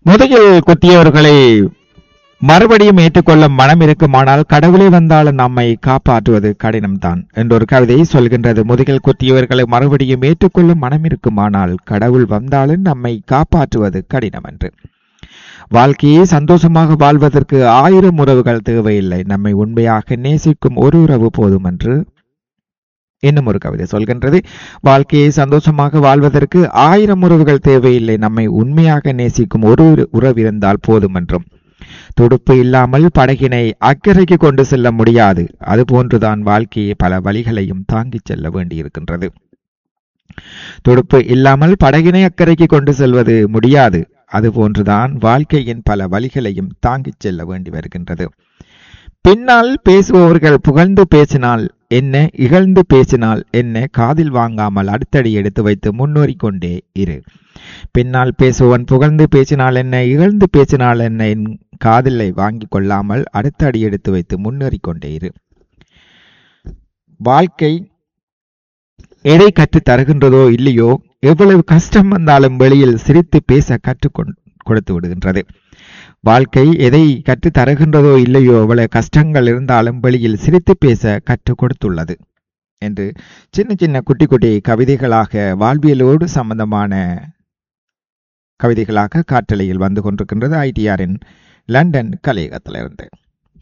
முதுகில் குத்தியவர்களை மறுபடியும் ஏற்றுக்கொள்ள மனம் இருக்குமானால் கடவுளே வந்தாலும் நம்மை காப்பாற்றுவது கடினம்தான் என்றொரு கவிதை சொல்கின்றது முதுகில் குத்தியவர்களை மறுபடியும் ஏற்றுக்கொள்ளும் மனம் இருக்குமானால் கடவுள் வந்தாலும் நம்மை காப்பாற்றுவது கடினம் என்று வாழ்க்கையை சந்தோஷமாக வாழ்வதற்கு ஆயிரம் உறவுகள் தேவையில்லை நம்மை உண்மையாக நேசிக்கும் ஒரு உறவு போதும் என்று இன்னும் ஒரு கவிதை சொல்கின்றது வாழ்க்கையை சந்தோஷமாக வாழ்வதற்கு ஆயிரம் உறவுகள் தேவையில்லை நம்மை உண்மையாக நேசிக்கும் ஒரு உறவு இருந்தால் போதும் என்றும் துடுப்பு இல்லாமல் படகினை அக்கறைக்கு கொண்டு செல்ல முடியாது அதுபோன்றுதான் வாழ்க்கையை பல வழிகளையும் தாங்கிச் செல்ல வேண்டியிருக்கின்றது துடுப்பு இல்லாமல் படகினை அக்கறைக்கு கொண்டு செல்வது முடியாது அதுபோன்றுதான் வாழ்க்கையின் பல வழிகளையும் தாங்கிச் செல்ல வேண்டி வருகின்றது பின்னால் பேசுபவர்கள் புகழ்ந்து பேசினால் என்ன இகழ்ந்து பேசினால் என்ன காதில் வாங்காமல் அடுத்தடி எடுத்து வைத்து முன்னேறி கொண்டே இரு பின்னால் பேசுவன் புகழ்ந்து பேசினால் என்ன இகழ்ந்து பேசினால் என்ன என் காதிலை வாங்கி கொள்ளாமல் அடுத்த அடி எடுத்து வைத்து முன்னேறி கொண்டே இரு வாழ்க்கை எதை கற்று தருகின்றதோ இல்லையோ எவ்வளவு கஷ்டம் வந்தாலும் வெளியில் சிரித்து பேச கற்றுக் கொடுத்து விடுகின்றது வாழ்க்கை எதை கற்று தருகின்றதோ இல்லையோ எவ்வளவு கஷ்டங்கள் இருந்தாலும் வெளியில் சிரித்து பேச கற்றுக் கொடுத்துள்ளது என்று சின்ன சின்ன குட்டி குட்டி கவிதைகளாக வாழ்வியலோடு சம்பந்தமான கவிதைகளாக காற்றலையில் வந்து கொண்டிருக்கின்றது ஐடிஆரின் லண்டன் கலையகத்திலிருந்து